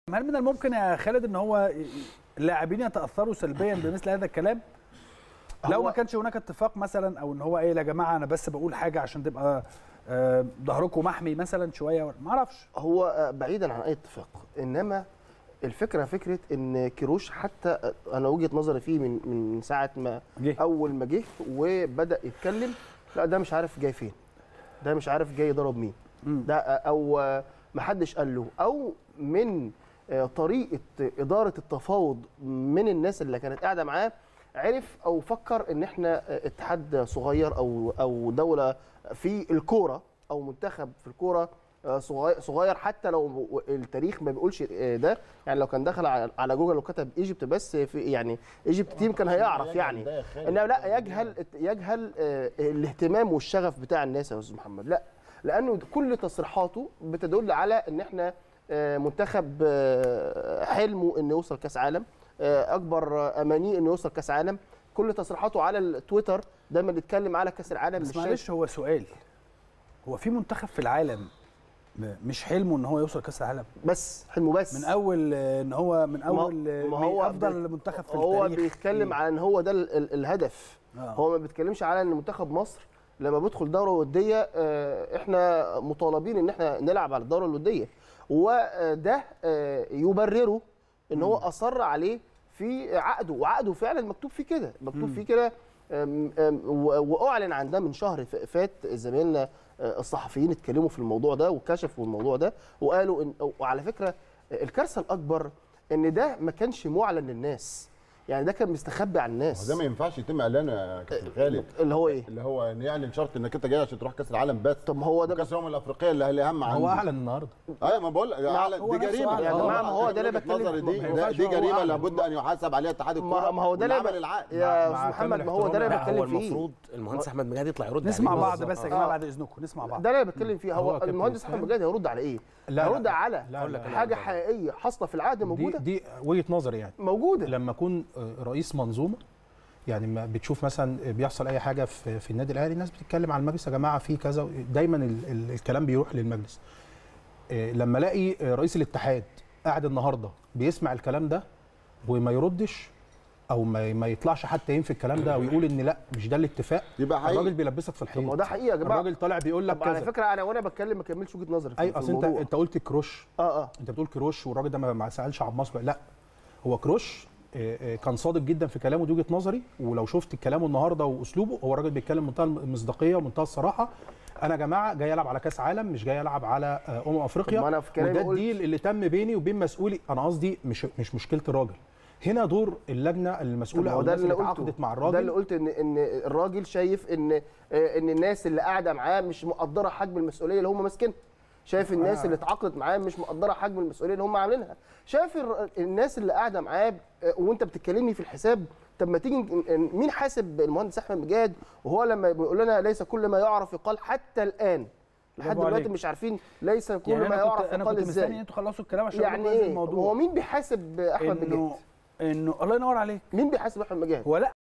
هل من الممكن يا خالد ان هو اللاعبين يتاثروا سلبيا بمثل هذا الكلام لو هو- ما كانش هناك اتفاق مثلا او ان هو ايه يا جماعه انا بس بقول حاجه عشان تبقى آه، ظهركم محمي مثلا شويه ما اعرفش هو آه، بعيدا عن اي اتفاق انما الفكره فكره ان كيروش حتى آه، انا وجهه نظري فيه من من ساعه ما جه اول ما جه وبدا يتكلم لا ده مش عارف جاي فين ده مش عارف جاي يضرب مين مم. ده او آه، محدش قال له او من آه، طريقه اداره التفاوض من الناس اللي كانت قاعده معاه عرف او فكر ان احنا آه، اتحاد صغير او او دوله في الكوره او منتخب في الكوره آه، صغير صغير حتى لو التاريخ ما بيقولش آه، ده يعني لو كان دخل على على جوجل وكتب ايجيبت بس في يعني ايجيبت تيم كان هيعرف يعني انما لا يجهل يجهل آه، الاهتمام والشغف بتاع الناس يا استاذ محمد لا لانه كل تصريحاته بتدل على ان احنا آه، منتخب آه، حلمه انه يوصل كاس عالم آه، اكبر آه، امانيه انه يوصل كاس عالم كل تصريحاته على التويتر دايما يتكلم على كاس العالم بس مش شايف- معلش هو سؤال هو في منتخب في العالم م- مش حلمه ان هو يوصل كاس العالم بس حلمه بس من اول آه، ان هو من اول آه، ما هو افضل بي- منتخب في هو التاريخ بيتكلم على ان هو ده ال- ال- الهدف آه. هو ما بيتكلمش على ان منتخب مصر لما بيدخل دوره وديه آه، احنا مطالبين ان احنا نلعب على الدوره الوديه وده آه، يبرره ان هو اصر عليه في عقده وعقده فعلا مكتوب فيه كده مكتوب فيه كده آم، آم، و- واعلن عن ده من شهر ف- فات زمايلنا آه، الصحفيين اتكلموا في الموضوع ده وكشفوا الموضوع ده وقالوا ان وعلى فكره آه، الكارثه الاكبر ان ده ما كانش معلن للناس يعني ده كان مستخبي عن هو الناس ده ما ينفعش يتم اعلانه يا كابتن خالد اللي هو ايه اللي هو ان يعلن شرط انك انت جاي عشان تروح كاس العالم بس طب ما هو ده كاس الامم الافريقيه اللي اللي اهم عندي هو اعلن النهارده ايوه ما بقول اعلن هو دي نفسه جريمه أعلن. يا آه، جماعه ما هو ده اللي وجهة بتكلم نظري دي ما ده- ينفعش دي هو جريمه أعلن. لابد ان يحاسب عليها اتحاد ما الكوره ما هو ده اللي والعمل ب- العادي يا مع استاذ محمد كامل ما هو ده اللي احترامي. انا لا هو بتكلم فيه المفروض المهندس احمد مجاد يطلع يرد نسمع عليه. بعض بس يا جماعه آه. بعد اذنكم نسمع بعض ده اللي انا بتكلم فيه هو هو كابتن المهندس إسلام. احمد مجاد هيرد على ايه؟ لا، هيرد لا. على لا، لا، لا، حاجه لا. حقيقيه حاصله في العهد دي موجوده دي وجهه نظري يعني موجوده لما اكون آه، رئيس منظومه يعني ما بتشوف مثلا بيحصل اي حاجه في في النادي الاهلي الناس بتتكلم على المجلس يا جماعه في كذا دايما ال ال الكلام بيروح للمجلس آه، لما الاقي آه، رئيس الاتحاد قاعد النهارده بيسمع الكلام ده وما يردش او ما, ما يطلعش حتى ينفي الكلام ده ويقول ان لا مش ده الاتفاق يبقى حقيقي. الراجل بيلبسك في طب الحيط ما هو ده حقيقه يا جماعه الراجل طالع بيقول لك طب على كذا فكره انا وانا بتكلم ما كملش وجهه نظري في ايوه في اصل انت الموضوع. انت قلت كروش اه اه انت بتقول كروش والراجل ده ما ما سالش عبد مصر لا هو كروش آه، آه، كان صادق جدا في كلامه دي وجهه نظري ولو شفت كلامه النهارده واسلوبه هو راجل بيتكلم بمنتهى المصداقيه ومنتهى الصراحه انا يا جماعه جاي العب على كاس عالم مش جاي العب على آه، امم افريقيا طب ما أنا في كلامي وده قلت- الديل اللي تم بيني وبين مسؤولي انا قصدي مش مش مشكله الراجل هنا دور اللجنه طب المسؤوله ما او هو ده الناس اللي اللي قلته اتعاقدت مع ده اللي الراجل قلت ان ان الراجل شايف ان آه، ان الناس اللي قاعده معاه مش مقدره حجم المسؤوليه اللي هم ماسكينها شايف الناس اللي اتعاقدت معاه مش مقدره حجم المسؤوليه اللي هم عاملينها شايف الر- الناس اللي قاعده معاه آه، وانت بتتكلمني في الحساب طب ما تيجي ن- ن- مين حاسب المهندس احمد مجاد وهو لما بيقول لنا ليس كل ما يعرف يقال حتى الان لحد برافو دلوقتي عليك. مش عارفين ليس كل يعني ما انا كنت يعرف انا يقال كنت مستني ان ازاي انتوا تخلصوا الكلام عشان يعني ننزل ايه الموضوع هو مين بيحاسب احمد مجاد انه انه الله ينور عليك مين بيحاسب احمد مجاد هو لا